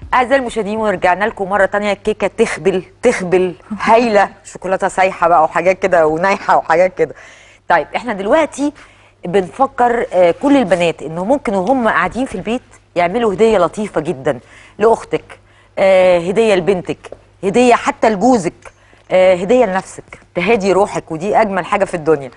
اعزائي المشاهدين ورجعنا لكم مره تانية الكيكه تخبل تخبل هايله شوكولاته سايحه بقى وحاجات كده ونايحه وحاجات كده طيب احنا دلوقتي بنفكر آه، كل البنات انه ممكن وهم قاعدين في البيت يعملوا هديه لطيفه جدا لاختك آه، هديه لبنتك هديه حتى لجوزك آه، هديه لنفسك تهادي روحك ودي اجمل حاجه في الدنيا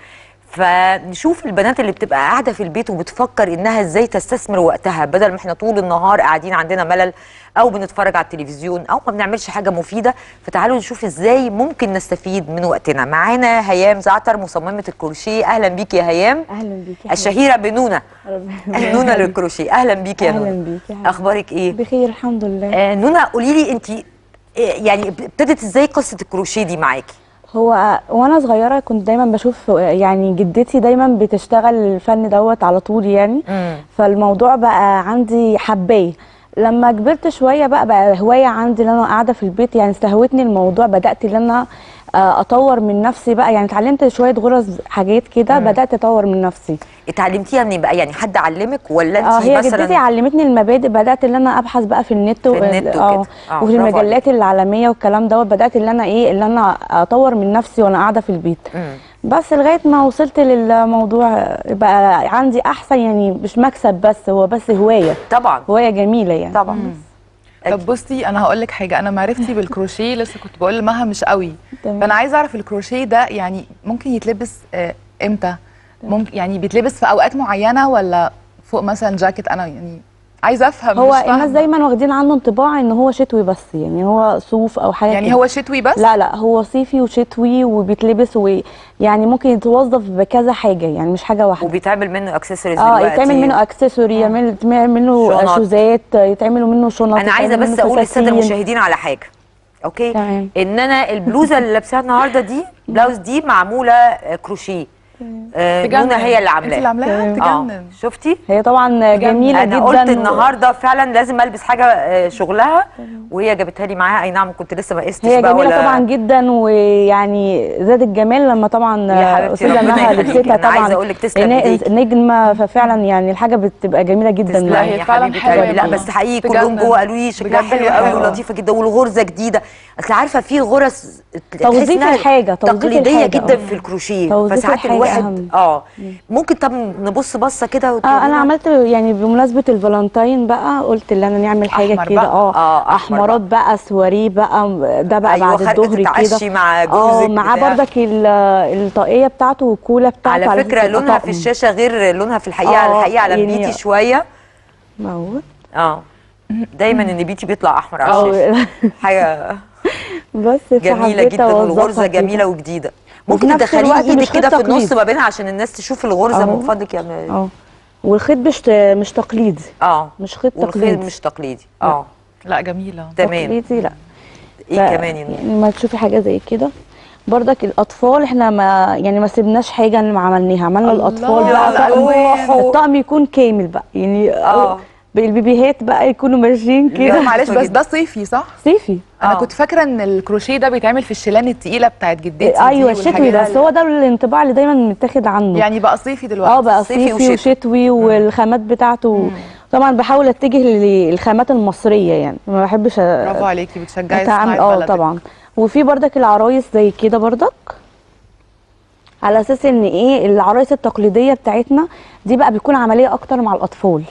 فنشوف البنات اللي بتبقى قاعده في البيت وبتفكر انها ازاي تستثمر وقتها بدل ما احنا طول النهار قاعدين عندنا ملل او بنتفرج على التلفزيون او ما بنعملش حاجه مفيده فتعالوا نشوف ازاي ممكن نستفيد من وقتنا معانا هيام زعتر مصممه الكروشيه اهلا بيكي يا هيام اهلا بيكي الشهيره بنونه ربنا نونه للكروشيه اهلا بيكي يا اهلا نونه بيكي يا حبيبتي. اخبارك ايه بخير الحمد لله آه نونه قولي لي انت يعني ابتدت ازاي قصه الكروشيه دي معاكي هو وانا صغيره كنت دايما بشوف يعني جدتي دايما بتشتغل الفن دوت على طول يعني مم. فالموضوع بقى عندي حباه لما كبرت شويه بقى بقى هوايه عندي ان انا قاعده في البيت يعني استهوتني الموضوع بدات ان انا آه، اطور من نفسي بقى يعني اتعلمت شويه غرز حاجات كده بدات اطور من نفسي اتعلمتيها منين بقى يعني حد علمك ولا اه انت هي مثلا جدتي علمتني المبادئ بدات ان انا ابحث بقى في النت في النت اه وكده. آه، وفي برافو المجلات العالميه والكلام دوت بدات ان انا ايه ان انا اطور من نفسي وانا قاعده في البيت مم. بس لغايه ما وصلت للموضوع بقى عندي احسن يعني مش مكسب بس هو بس هوايه طبعا هوايه جميله يعني طبعا طب بصي انا هقول لك حاجه انا معرفتي بالكروشيه لسه كنت بقول لمها مش قوي تمام. فانا عايزه اعرف الكروشيه ده يعني ممكن يتلبس آه، امتى ممكن يعني بيتلبس في اوقات معينه ولا فوق مثلا جاكيت انا يعني عايزه افهم هو مش الناس فاهمة. دايما واخدين عنه انطباع ان هو شتوي بس يعني هو صوف او حاجه يعني كده. هو شتوي بس لا لا هو صيفي وشتوي وبيتلبس ويعني ممكن يتوظف بكذا حاجه يعني مش حاجه واحده وبيتعمل منه اكسسوارز اه دلوقتي يتعمل منه اكسسوري يعمل يتعمل منه شنط. شوزات يتعملوا منه شنط انا عايزه يتعمل بس منه اقول للساده فساتين. المشاهدين على حاجه اوكي تمام. ان انا البلوزه اللي لابساها النهارده دي بلاوز دي معموله آه، كروشيه آه، تجنن. نونه هي اللي انت اللي عاملاها عاملاها اه تجنن شفتي هي طبعا جميله انا جدا قلت و- النهارده فعلا لازم البس حاجه آه، شغلها وهي جابتها لي معاها اي نعم كنت لسه ما قستش هي بقى جميله ولا طبعا جدا ويعني زاد الجمال لما طبعا يا حبيبتي استاذه ربنا نهى يخليكي. لبستها أنا طبعا عايزة أقول لك تسلم إنها إيديكي. نجمه ففعلا يعني الحاجه بتبقى جميله جدا تسلمي لا، هي يا فعلاً حبيبه حلوة قلبي لا جدا. بس حقيقي تجنن. كلهم جوه قالوا لي شكلها بجد حلو هي قوي حلوة. ولطيفه جدا والغرزه جديده اصل عارفه في غرز تحس توظيف إنها الحاجة، توظيف تقليديه الحاجة، جدا آه. في الكروشيه توظيف فساعات الحاجة الواحد أهم. اه ممكن طب نبص بصه كده اه وتقولي انا لنا؟ عملت يعني بمناسبه الفالنتين بقى قلت ان انا نعمل حاجه أحمر كده بقى. اه آه، أحمر احمرات بقى سواريه بقى ده بقى أيوة، بعد خرقة الظهر تتعشي كده مع اه جوزك معاه بتاع. بردك ال- الطاقيه بتاعته والكولا بتاعته على أساس فكره يبقى لونها في طقم. الشاشه غير لونها في الحقيقه على آه، الحقيقه على يعني- بيتي شويه موت اه دايما ان بيتي بيطلع احمر على اه الشاشه حاجه بس جميله فحبيت جدا أوظفها والغرزه كده. جميله وجديده وفي ممكن نفس تدخلي الوقت ايدك مش كده خيط في النص تقليدي. ما بينها عشان الناس تشوف الغرزه أهو. من فضلك يا م- اه والخيط مش مش تقليدي اه مش خيط والخيط تقليدي مش تقليدي اه لا جميله تمام تقليدي لا ايه ف- كمان يا نور؟ يعني ما تشوفي حاجه زي كده برضك الاطفال احنا ما يعني ما سيبناش حاجه اللي ما عملناها عملنا الله، الاطفال لا، بقى لا، طقم روحوا. الطقم يكون كامل بقى يعني آه. البيبيهات بقى يكونوا ماشيين لا كده معلش بس جدا. ده صيفي صح صيفي انا آه. كنت فاكره ان الكروشيه ده بيتعمل في الشيلان التقيله بتاعت جدتي دي ايوه الشتوي والحاجات بس هو ده الانطباع اللي دايما متاخد عنه يعني بقى صيفي دلوقتي اه بقى صيفي صيفي وشتوي. وشتوي والخامات بتاعته طبعا بحاول اتجه للخامات المصريه يعني ما بحبش أ- برافو عليكي بتشجعي اتعامل صناعه اه بلدك. طبعا وفي بردك العرايس زي كده بردك على اساس ان ايه العرايس التقليديه بتاعتنا دي بقى بيكون عمليه اكتر مع الاطفال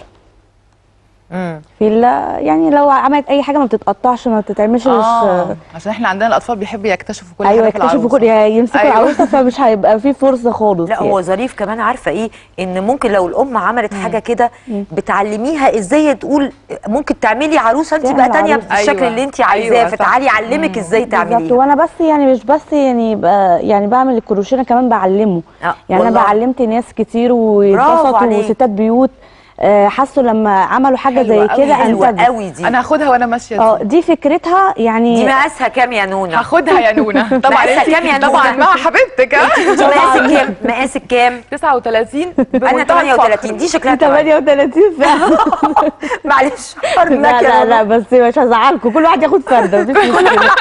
مم. في ال- يعني لو عملت اي حاجه ما بتتقطعش ما بتتعملش اه عشان احنا عندنا الاطفال بيحبوا يكتشفوا كل ايوه حاجه في يكتشفوا كل العروسة. يعني يمسكوا أيوة. العروسه فمش هيبقى في فرصه خالص لا يعني. هو ظريف كمان عارفه ايه ان ممكن لو الام عملت حاجه كده بتعلميها ازاي تقول ممكن تعملي عروسه انت تعمل بقى تانية عروسة. بالشكل أيوة. اللي انت عايزاه أيوة، صح. فتعالي اعلمك ازاي بالظبط تعمليها وانا بس يعني مش بس يعني بقى يعني بعمل الكروشيه انا كمان بعلمه آه، يعني انا والله. بعلمت ناس كتير برافو واتبسطوا عليك. وستات بيوت آه، حسوا لما عملوا حاجه حلوة زي أوي، كده حلوه انتبهوا قوي دي انا هاخدها وانا ماشيه اه دي. دي فكرتها يعني دي مقاسها كام يا نونا هاخدها يا نونا طبعا مقاسها انتي- كام يا طبعا نونا؟ مع حبيبتك ها مقاسك كام مقاسك كام 39 انا بمنتهى 38 الفخر. دي شكلها 8 38 فعلا معلش حرب لك لا يا لا نونا. لا بس مش هزعلكم كل واحد ياخد فرده مفيش مشكله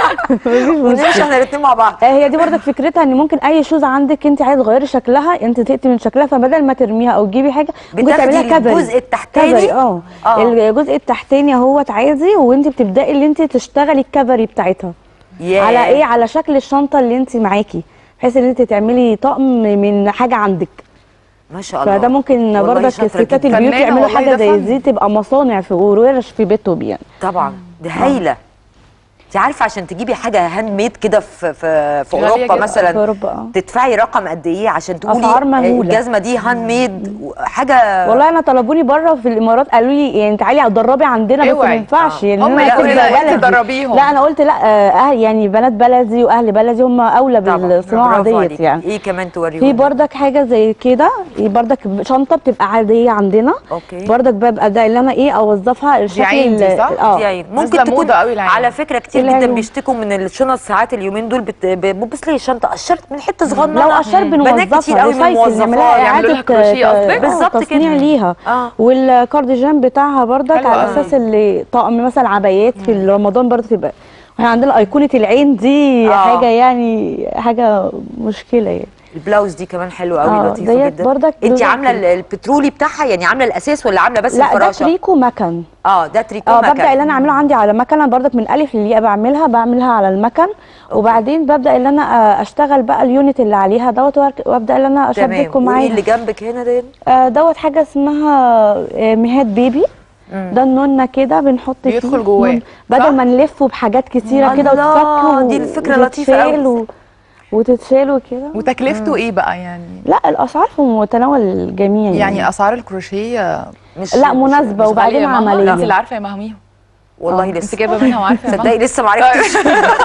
ونمشي احنا الاثنين مع بعض آه، هي دي برضك فكرتها ان ممكن اي شوز عندك انت عايز تغيري شكلها انت زهقتي من شكلها فبدل ما ترميها او تجيبي حاجه ممكن بتاخدي تعمليها كفري الجزء التحتاني؟ كفري اه آه. الجزء التحتاني اهوت عادي وانت بتبداي اللي انت تشتغلي الكفري بتاعتها ياه. على ايه على شكل الشنطه اللي انت معاكي بحيث ان انت تعملي طقم من حاجه عندك ما شاء الله فده ممكن والله برضك شاطرة الستات جداً. البيوت فنانة يعملوا والله حاجه ده زي فن. دي تبقى مصانع في ورش في بيتهم يعني طبعا دي هايله انت عارفه عشان تجيبي حاجه هاند ميد كده في في في غالية اوروبا جداً. مثلا في أوروبا، آه. تدفعي رقم قد ايه عشان تقولي أسعار مهولة. الجزمه دي هاند ميد حاجه والله انا طلبوني بره في الامارات قالوا لي يعني تعالي اتدربي عندنا بس ما اوعي. ينفعش آه. يعني هم أنا يقولوا كنت لا، بلدي. أنت دربيهم. لا انا قلت لا آه، اهل يعني بنات بلدي واهل بلدي هم اولى طبعا بالصناعه برافو ديت عليك. يعني ايه كمان توريهم في بردك حاجه زي كده بردك شنطه بتبقى عاديه عندنا أوكي. بردك ببقى ده اللي انا ايه اوظفها الشكل عين دي ال- صح؟ اه دي عين ممكن نازلة تكون موضة قوي العين. على فكره كتير العين. جدا بيشتكوا من الشنط ساعات اليومين دول بت... ب- بص لي شنطه قشرت من حته صغننه لو قشر بنات كتير بنوظفها قوي من ريسايكل نعملها الموظفات يعملوا لها اعاده كروشيه آه، قصدك؟ بالظبط كده. تصنيع ليها آه. والكارديجان بتاعها بردك حلو على قوي. اساس اللي طقم مثلا عبايات في رمضان برضه تبقى احنا عندنا ايقونه العين دي آه. حاجه يعني حاجه مشكله يعني البلاوز دي كمان حلوه قوي آه، لطيفه ديت جدا برضك انت بلوزة عامله كده. ال- البترولي بتاعها يعني عامله الاساس ولا عامله بس لا ده الفراشه تريكو مكن اه ده تريكو اه مكن. ببدا اللي انا اعمله عندي على مكنه برضك من الف للياء بعملها بعملها على المكن وبعدين ببدا اللي انا آه، اشتغل بقى اليونت اللي عليها دوت وأرك- وابدا اللي انا تمام اشبكه وايه معايا اللي جنبك هنا ده آه، دوت حاجه اسمها آه، مهاد بيبي ده النونه كده بنحط فيه بيدخل جواه، نون. بدل صح؟ ما نلفه بحاجات كتيره كده الله، وتتفك و- دي الفكرة لطيفة أوي. وتتشال و- وتتشال وكده وتكلفته ايه بقى يعني لا الاسعار في متناول الجميع يعني اسعار الكروشيه مش لا مش- مناسبه مش وبعدين غالية يا ماما؟ عمليه انت اللي عارفه يا مهميهم والله آه. انت لسه جايبه منها وعارفه يا تصدقي ماما لسه ما عرفتش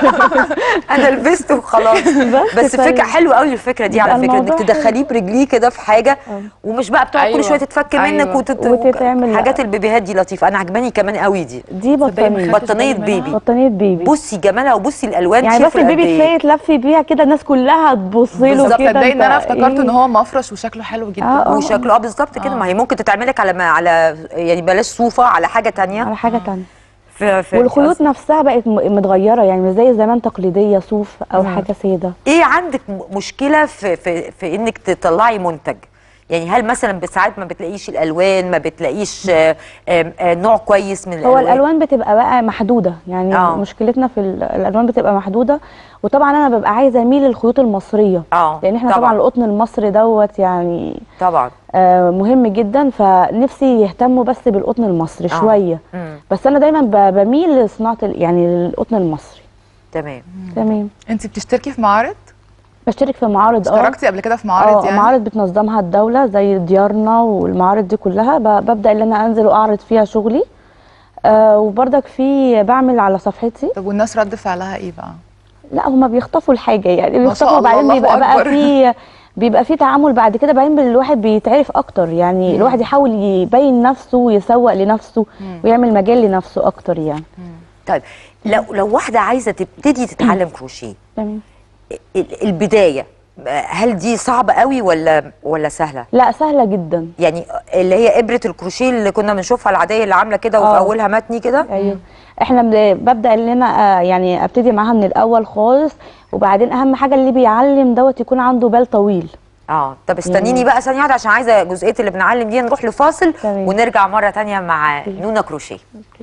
انا لبست وخلاص بس بس فال- فكره حلوه قوي الفكره دي على يبقى فكره انك الموضوع تدخليه برجليه كده في حاجه ومش بقى بتقعد كل أيوة. شويه تتفك أيوة. منك وتت... وتتعمل- حاجات البيبيهات دي لطيفه انا عجباني كمان قوي دي دي بطانيه خدتش بطانيه بالي منها. بيبي بطانيه بيبي بصي جمالها وبصي الالوان يعني بس تفرق قد البيبي إيه. كفايه تلفي بيها كده الناس كلها تبص له بالظبط، كده تصدقي ان انا أنت افتكرت إيه؟ ان هو مفرش وشكله حلو جدا آه، آه. وشكله اه بالظبط كده ما هي ممكن تتعملك على ما على يعني بلاش صوفه على حاجه تانية على حاجه تانية في في والخيوط نفسها بقت م- متغيره يعني مش زي زمان تقليديه صوف او حاجه ساده ايه عندك م- مشكله في في في انك تطلعي منتج يعني هل مثلا ساعات ما بتلاقيش الالوان ما بتلاقيش آه، آه، آه، نوع كويس من هو الالوان الالوان بتبقى بقى محدوده يعني آه. مشكلتنا في ال- الالوان بتبقى محدوده وطبعا انا ببقى عايزه اميل للخيوط المصريه اه لان احنا طبعا طبعا القطن المصري دوت يعني طبعا آه مهم جدا فنفسي يهتموا بس بالقطن المصري آه. شويه مم. بس انا دايما ب- بميل لصناعه ال- يعني القطن المصري تمام تمام انت بتشتركي في معارض بشترك في معارض اه اشتركتي قبل كده في معارض اه يعني معارض بتنظمها الدوله زي ديارنا والمعارض دي كلها ب- ببدا ان انا انزل واعرض فيها شغلي آه وبرضك في بعمل على صفحتي طب والناس رد فعلها ايه بقى لا هما بيخطفوا الحاجه يعني ما شاء بيخطفوا الله، وبعدين الله بيبقى بقى أكبر. في بيبقى في تعامل بعد كده بعدين الواحد بيتعرف اكتر يعني الواحد يحاول يبين نفسه ويسوق لنفسه ويعمل مجال لنفسه اكتر يعني طيب لو لو واحده عايزه تبتدي تتعلم كروشيه تمام ال- البدايه هل دي صعبه قوي ولا ولا سهله لا سهله جدا يعني اللي هي ابره الكروشيه اللي كنا بنشوفها العاديه اللي عامله كده وفي آه. اولها متني كده ايوه احنا بن- ببدا ان انا آه، يعني ابتدي معاها من الاول خالص وبعدين اهم حاجه اللي بيعلم دوت يكون عنده بال طويل اه طب استنيني بقى ثانيه واحده عشان عايزه جزئيه اللي بنعلم دي نروح لفاصل تمام. ونرجع مره تانية مع نونا كروشيه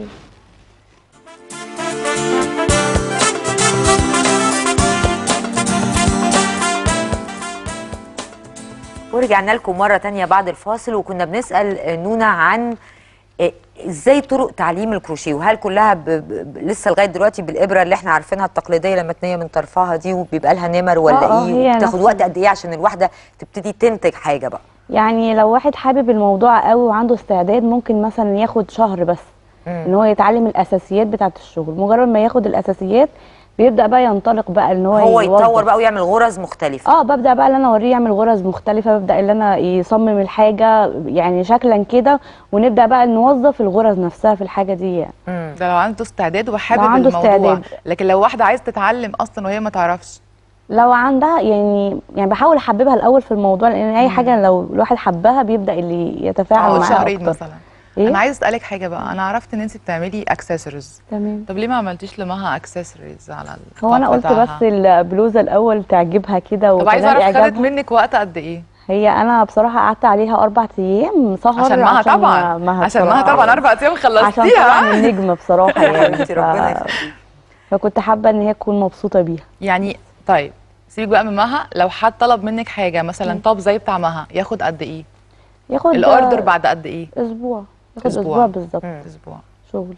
ورجعنا لكم مرة تانية بعد الفاصل وكنا بنسأل نونا عن إيه، ازاي طرق تعليم الكروشيه وهل كلها ب... ب... ب- لسه لغايه دلوقتي بالابره اللي احنا عارفينها التقليديه اللي متنيه من طرفها دي وبيبقى لها نمر ولا آه، آه، ايه هي وبتاخد نفس وقت قد ايه عشان الواحده تبتدي تنتج حاجه بقى يعني لو واحد حابب الموضوع قوي وعنده استعداد ممكن مثلا ياخد شهر بس ان هو يتعلم الاساسيات بتاعه الشغل مجرد ما ياخد الاساسيات بيبدا بقى ينطلق بقى ان هو هو يوظف. يتطور بقى ويعمل غرز مختلفه اه ببدا بقى ان انا اوريه يعمل غرز مختلفه ببدا ان انا يصمم الحاجه يعني شكلا كده ونبدا بقى نوظف الغرز نفسها في الحاجه دي يعني. مم. ده لو عنده استعداد وحابب لو عنده الموضوع استعداد. لكن لو واحده عايزه تتعلم اصلا وهي ما تعرفش لو عندها يعني يعني بحاول احببها الاول في الموضوع لان اي حاجه لو الواحد حبها بيبدا اللي يتفاعل اقعد معاها شهرين اكتر مثلا ايه انا عايز اسالك حاجه بقى انا عرفت ان انت بتعملي اكسسوارز تمام طب ليه ما عملتيش لمها اكسسوارز على هو انا التوب قلت بتاعها؟ بس البلوزه الاول تعجبها كده طب عايزه وتنال اعرف خدت اعجابها منك وقت قد ايه هي انا بصراحه قعدت عليها اربع ايام سهر عشان مها طبعا مها عشان مها بصراحة. طبعا اربع ايام عشان طبعا خلصتيها النجمه بصراحه يعني حبيبتي ف... ربنا يخليك فكنت حابه ان هي تكون مبسوطه بيها يعني طيب سيبك بقى من مها لو حد طلب منك حاجه مثلا طب زي بتاع مها ياخد قد ايه ياخد الاوردر بعد قد ايه اسبوع ياخد أسبوع. اسبوع, بالظبط اسبوع شغل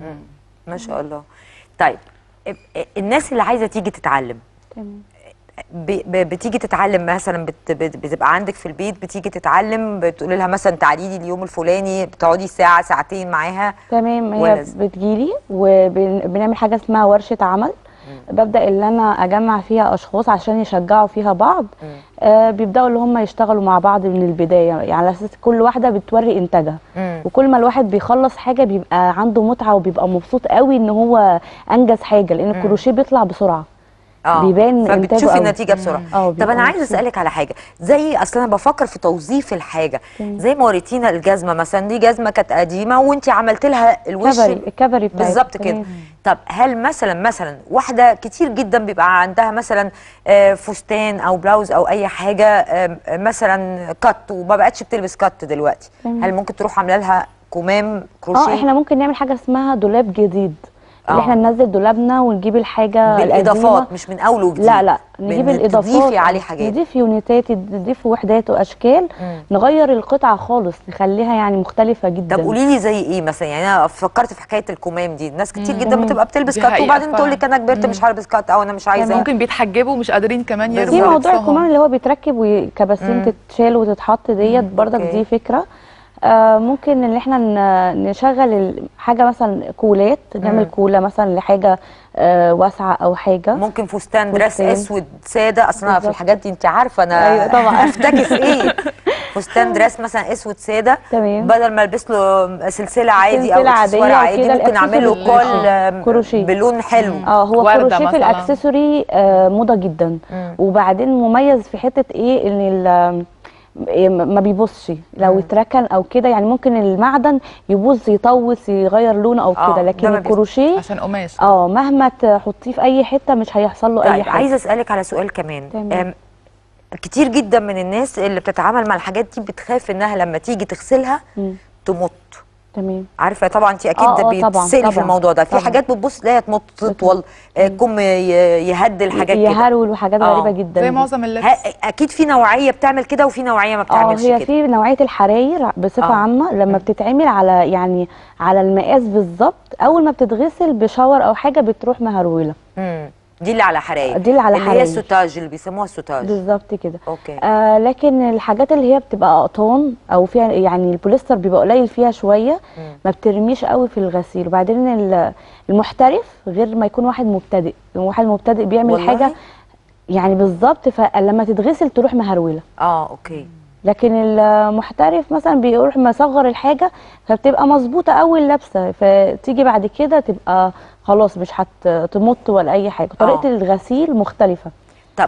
ما شاء الله طيب اب- الناس اللي عايزه تيجي تتعلم تمام ب- ب- بتيجي تتعلم مثلا بت- بت- بتبقى عندك في البيت بتيجي تتعلم بتقولي لها مثلا تعالي لي اليوم الفلاني بتقعدي ساعه ساعتين معاها تمام ولا هي ز- بتجيلي وبنعمل حاجه اسمها ورشه عمل ببدا ان انا اجمع فيها اشخاص عشان يشجعوا فيها بعض آه بيبداوا اللي هم يشتغلوا مع بعض من البدايه يعني على اساس كل واحده بتوري انتاجها مم. وكل ما الواحد بيخلص حاجه بيبقى عنده متعه وبيبقى مبسوط قوي ان هو انجز حاجه لان الكروشيه بيطلع بسرعه بيبان إنتاجه فبتشوفي قوي. النتيجه بسرعه اه طب بيبقى انا عايزه مبسوط. اسالك على حاجه زي اصل انا بفكر في توظيف الحاجه تمام. زي ما وريتينا الجزمه مثلا دي جزمه كانت قديمه وانت عملت لها الوش كفري الكفري بتاعتها بالظبط كده تمام. طب هل مثلا مثلا واحده كتير جدا بيبقى عندها مثلا آه، فستان او بلاوز او اي حاجه آه، مثلا كات وما بقتش بتلبس كات دلوقتي تمام. هل ممكن تروح عامله لها كمام كروشيه اه احنا ممكن نعمل حاجه اسمها دولاب جديد آه. اللي احنا ننزل دولابنا ونجيب الحاجه بالاضافات القديمة. مش من اول وجديد لا لا نجيب بن- الاضافات تضيفي عليه حاجات نضيف يونيتات نضيف وحدات واشكال مم. نغير القطعه خالص نخليها يعني مختلفه جدا طب قولي لي زي ايه مثلا يعني انا فكرت في حكايه الكمام دي ناس كتير جدا تمام. بتبقى بتلبس دي كات حقيقة وبعدين فعلا. تقول لك انا كبرت مش هلبس كات او انا مش عايزه ممكن بيتحجبوا ومش قادرين كمان بالظبط. في يرموا موضوع لبسهم. الكمام اللي هو بيتركب وكباسين تتشال وتتحط ديت برضك أوكي. دي فكره آه ممكن ان احنا ن- نشغل ال- حاجه مثلا كولات نعمل كوله مثلا لحاجه آه واسعه او حاجه ممكن فستان دريس فستان. اسود ساده اصلا في بالظبط. الحاجات دي انت عارفه انا أيوة طبعا. افتكس ايه فستان دريس مثلا اسود ساده تمام. بدل ما البس له سلسله عادي او سلسلة اكسسوار عادية عادي وكده ممكن اعمل له الإكسسوار كول آم، كروشيه. بلون حلو اه هو وردة كروشيه في مثلاً. الاكسسوري آه موضه جدا مم. وبعدين مميز في حته ايه ان ال- إيه ما بيبصش لو اتركن او كده يعني ممكن المعدن يبوظ يطوس يغير لونه او آه، كده ده لكن ما بيبص. الكروشيه عشان قماش اه مهما تحطيه في اي حته مش هيحصل له اي طيب حاجه عايزه اسالك على سؤال كمان تمام. آم، كتير جدا من الناس اللي بتتعامل مع الحاجات دي بتخاف انها لما تيجي تغسلها مم. تمط تمام عارفه طبعا انت اكيد آه، آه، طبعاً، بتسالي في طبعاً، الموضوع ده في طبعاً. حاجات بتبص تلاقيها تمط تطول آه، كم ي- يهدل حاجات كده يهرول وحاجات آه. غريبه جدا زي دي. معظم اللبس ها- اكيد في نوعيه بتعمل كده وفي نوعيه ما اه بتعملش هي كده في نوعيه الحراير بصفه آه. عامه لما بتتعمل على يعني على المقاس بالظبط اول ما بتتغسل بشاور او حاجه بتروح مهروله مم. دي اللي على حرايق دي اللي على اللي هي حرايق. السوتاج اللي بيسموها السوتاج بالظبط كده اوكي آه لكن الحاجات اللي هي بتبقى قطان او فيها يعني البوليستر بيبقى قليل فيها شويه مم. ما بترميش قوي في الغسيل وبعدين ال- المحترف غير ما يكون واحد مبتدئ واحد مبتدئ بيعمل والله؟ حاجه يعني بالظبط فلما تتغسل تروح مهروله اه اوكي لكن المحترف مثلا بيروح مصغر الحاجه فبتبقى مظبوطه قوي اللبسه فتيجي بعد كده تبقى خلاص مش هتمط ولا اي حاجه طريقه آه. الغسيل مختلفه طب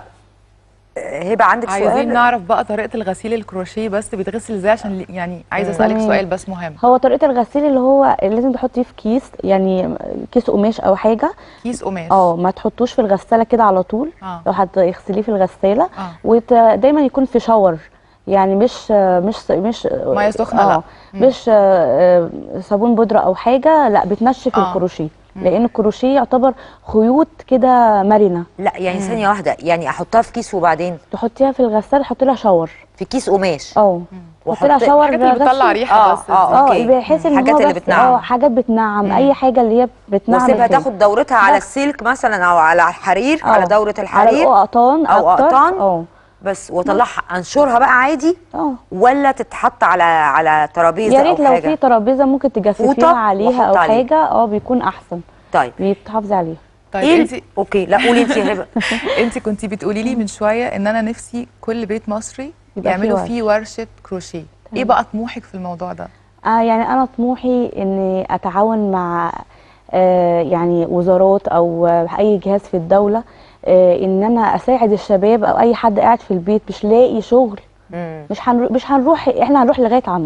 آه، هبه عندك عايزين سؤال نعرف بقى طريقه الغسيل الكروشيه بس بيتغسل ازاي عشان ل- يعني عايزه اسالك تمام. سؤال بس مهم هو طريقه الغسيل اللي هو لازم تحطيه في كيس يعني كيس قماش او حاجه كيس قماش اه ما تحطوش في الغساله كده على طول اه لو هتغسليه في الغساله اه ودايما يكون في شاور يعني مش مش مش ميه سخنه اه لا مم. مش آه، آه، صابون بودره او حاجه لا بتنشف آه. الكروشيه لان الكروشيه يعتبر خيوط كده مرنه لا يعني ثانيه واحده يعني احطها في كيس وبعدين تحطيها في الغساله تحطي لها شاور في كيس قماش اه تحطي لها وأحط- شاور الحاجات اللي بتطلع بس ريحه آه، بس آه، دي. اه أوكي. بحيث ان الحاجات هو اللي بس- بتنعم. اه حاجات بتنعم مم. اي حاجه اللي هي بتنعم واسيبها الحاجة. تاخد دورتها على بس. السلك مثلا او على الحرير آه. على دوره على الحرير القطان أو أكتر. قطان. اه بس واطلعها انشرها بقى عادي اه ولا تتحط على على ترابيزه يا ريت او لو حاجه في ترابيزه ممكن فوطة تجففيها عليها او وأحط عليها. حاجه اه بيكون احسن طيب بتحافظي عليها طيب ايه انت ال- اوكي لا قولي انت يا هبه انت كنتي بتقولي لي من شويه ان انا نفسي كل بيت مصري يبقى فيه يعملوا ورشة. فيه ورشه كروشيه ايه تمام. بقى طموحك في الموضوع ده آه يعني انا طموحي اني اتعاون مع آه يعني وزارات او آه اي جهاز في الدوله آه ان انا اساعد الشباب او اي حد قاعد في البيت مش لاقي شغل مم. مش هنروح مش هنروح احنا هنروح لغايه عنده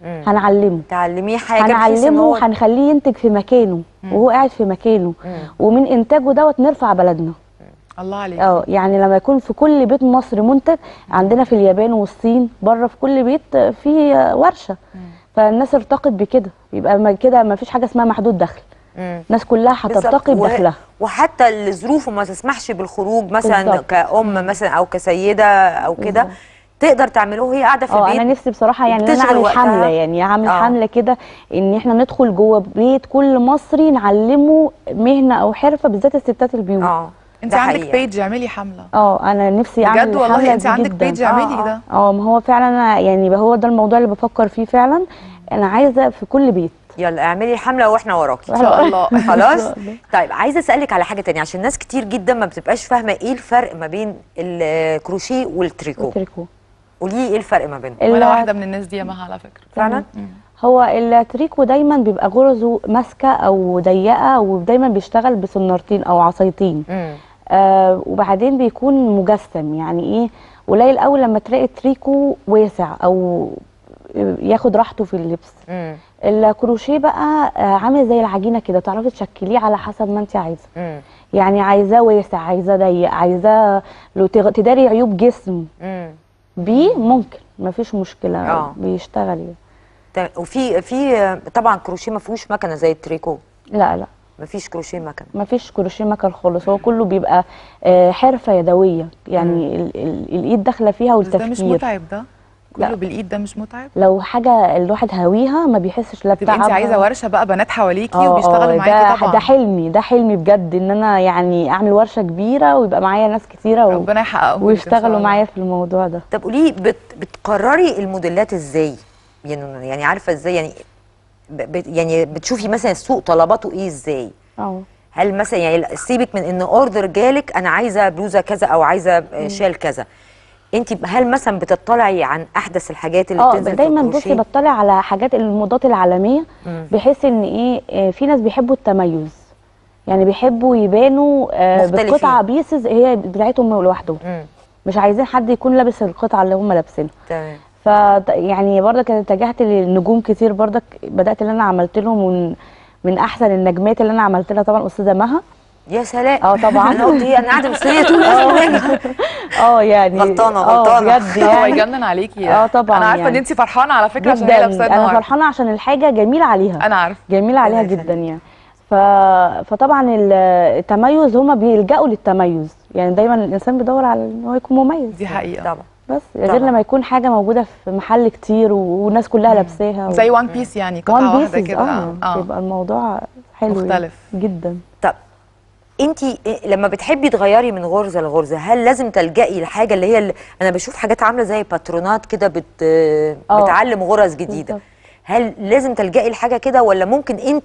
هنعلمه تعلميه حاجه بحيث ان هو هنعلمه هنخليه ينتج في مكانه وهو قاعد في مكانه ومن انتاجه دوت نرفع بلدنا الله عليك اه يعني لما يكون في كل بيت مصر منتج عندنا في اليابان والصين بره في كل بيت في ورشه فالناس ارتقت بكده يبقى ما كده ما فيش حاجه اسمها محدود دخل مم. الناس كلها هترتقي بالظبط. بدخلها و- وحتى اللي ظروفه ما تسمحش بالخروج مثلا بالظبط. كأم مثلا او كسيده او كده تقدر تعمله وهي قاعده في اه انا البيت نفسي بصراحه يعني ان انا بتشغل اعمل وقتها. حمله يعني اعمل آه. حمله كده ان احنا ندخل جوه بيت كل مصري نعلمه مهنه او حرفه بالذات الستات البيوت اه انت ده عندك حقيقة. بيج اعملي حمله اه انا نفسي اعمل بجد والله الحملة انت دي عندك جداً. بيج اعملي آه، ده اه ما هو فعلا انا يعني هو ده الموضوع اللي بفكر فيه فعلا انا عايزه في كل بيت يلا اعملي الحمله واحنا وراكي ان شاء الله خلاص شاء الله. طيب عايزه اسالك على حاجه تانية عشان ناس كتير جدا ما بتبقاش فاهمه ايه الفرق ما بين الكروشيه والتريكو التريكو قولي لي ايه الفرق ما بينهم ال- وانا واحده من الناس دي يا مها على فكره فعلا هو التريكو دايما بيبقى غرزه ماسكه او ضيقه ودايما بيشتغل بسنارتين او عصايتين امم آه وبعدين بيكون مجسم يعني ايه قليل قوي لما تلاقي تريكو واسع او ياخد راحته في اللبس امم الكروشيه بقى آه عامل زي العجينه كده تعرفي تشكليه على حسب ما انت عايزه امم يعني عايزاه واسع عايزاه ضيق عايزاه لو تغ- تداري عيوب جسم امم بيه ممكن مفيش مشكله آه. بيشتغل يعني. تمام. وفي في طبعا كروشيه ما فيهوش مكنه زي التريكو لا لا ما فيش كروشيه مكنه مفيش كروشيه مكن خالص هو كله بيبقى آه، حرفه يدويه يعني ال ال الايد داخله فيها بس ده مش والتفكير متعب ده كله لا. بالايد ده مش متعب لو حاجه الواحد هاويها ما بيحسش لا تبقى انت بتعب عايزه ورشه بقى بنات حواليكي آه، وبيشتغلوا آه، معاكي ده طبعا ده حلمي ده حلمي بجد ان انا يعني اعمل ورشه كبيره ويبقى معايا ناس كتيره و... ربنا يحققه لك إن شاء ويشتغلوا الله. معايا في الموضوع ده طب قولي لي بت بتقرري الموديلات ازاي يعني يعني عارفه ازاي يعني ب بت يعني بتشوفي مثلا السوق طلباته ايه ازاي اه هل مثلا يعني سيبك من ان اوردر جالك انا عايزه بلوزه كذا او عايزه آه، شال كذا انت هل مثلا بتطلعي عن احدث الحاجات اللي اه بتنزل دايما في بصي الكروشيه بطلع على حاجات الموضات العالميه مم. بحيث ان ايه آه، في ناس بيحبوا التميز يعني بيحبوا يبانوا آه، مختلفين. بالقطعه بيسز هي بتاعتهم لوحدهم امم مش عايزين حد يكون لابس القطعه اللي هم لابسينها تمام ف يعني برضك اتجهت للنجوم كتير برضك بدات اللي انا عملت لهم من من احسن النجمات اللي انا عملت لها طبعا استاذه مها يا سلام اه طبعا. انا قلت ايه انا قاعده مستنيه طول الاسبوع اه يعني غلطانة، آه، غلطانة. بجد هو يعني يجنن عليكي اه طبعا انا عارفه ان يعني. انت فرحانه على فكره عشان هي جدا لابسه انا النهارده فرحانه عشان الحاجه جميله عليها انا عارفه جميله عليها ربنا جدا يعني ف... فطبعا ال- التميز هما بيلجأوا للتميز يعني دايما الانسان بيدور على ان هو يكون مميز دي حقيقه طبعا بس غير طبعا. لما يكون حاجه موجوده في محل كتير و- والناس كلها لابساها و... زي وان بيس يعني قطعه وان واحده بيسز كده اه اه يبقى الموضوع حلو يعني. مختلف. جدا طب انت لما بتحبي تغيري من غرزه لغرزه هل لازم تلجئي لحاجه اللي هي اللي انا بشوف حاجات عامله زي باترونات كده بت اه. بتعلم غرز جديده بالظبط. هل لازم تلجئي لحاجه كده ولا ممكن انت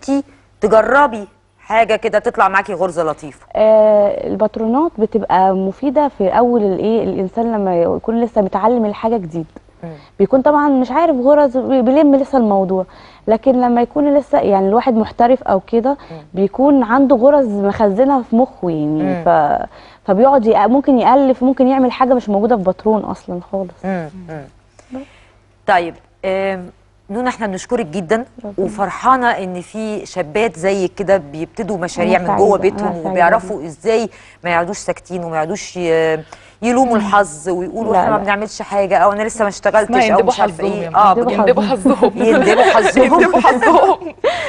تجربي حاجه كده تطلع معاكي غرزه لطيفه آه الباترونات بتبقى مفيده في اول الايه الانسان لما يكون لسه متعلم الحاجه جديد مم. بيكون طبعا مش عارف غرز بي- بيلم لسه الموضوع لكن لما يكون لسه يعني الواحد محترف او كده بيكون عنده غرز مخزنها في مخه يعني مم. ف فبيقعد يق- ممكن يالف ممكن يعمل حاجه مش موجوده في باترون اصلا خالص مم. مم. طيب آم، نونا احنا بنشكرك جدا وفرحانه ان في شابات زيك كده بيبتدوا مشاريع أنا من جوه سعيدة، بيتهم أنا سعيدة وبيعرفوا ازاي ما يقعدوش ساكتين وما يقعدوش ي- يلوموا الحظ ويقولوا لا، احنا ما لا. بنعملش حاجه او انا لسه ما اسمها اشتغلتش او يندبوا مش عارفه حظهم ايه يا اه يندبوا بجد يندبوا حظهم يندبوا حظهم يندبوا حظهم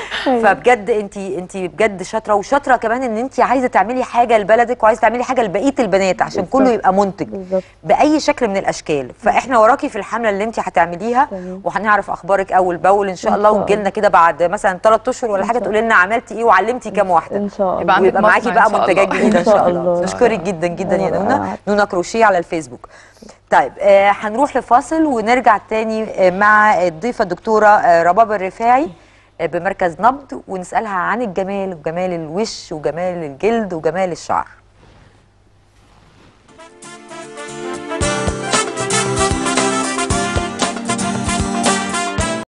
فبجد انت انت بجد شاطره وشاطره كمان ان انت عايزه تعملي حاجه لبلدك وعايزه تعملي حاجه لبقيه البنات عشان كله بالظبط. يبقى منتج بالظبط. باي شكل من الاشكال فاحنا وراكي في الحمله اللي انت هتعمليها تمام. وهنعرف اخبارك اول باول ان شاء إن الله شاء وتجي لنا كده بعد مثلا ثلاث اشهر ولا إن حاجه شاء تقولي لنا عملتي ايه وعلمتي كام واحده ان شاء يبقى الله عندك ويبقى معاكي مصنع بقى إن شاء منتجات الله. جديده ان إن شاء شاء الله الله. نشكرك جدا جدا يا أنا نونا قاعدة. نونا كروشيه على الفيسبوك طيب آه هنروح لفاصل ونرجع تاني آه مع الضيفه الدكتوره آه رباب الرفاعي آه بمركز نبض ونسالها عن الجمال وجمال الوش وجمال الجلد وجمال الشعر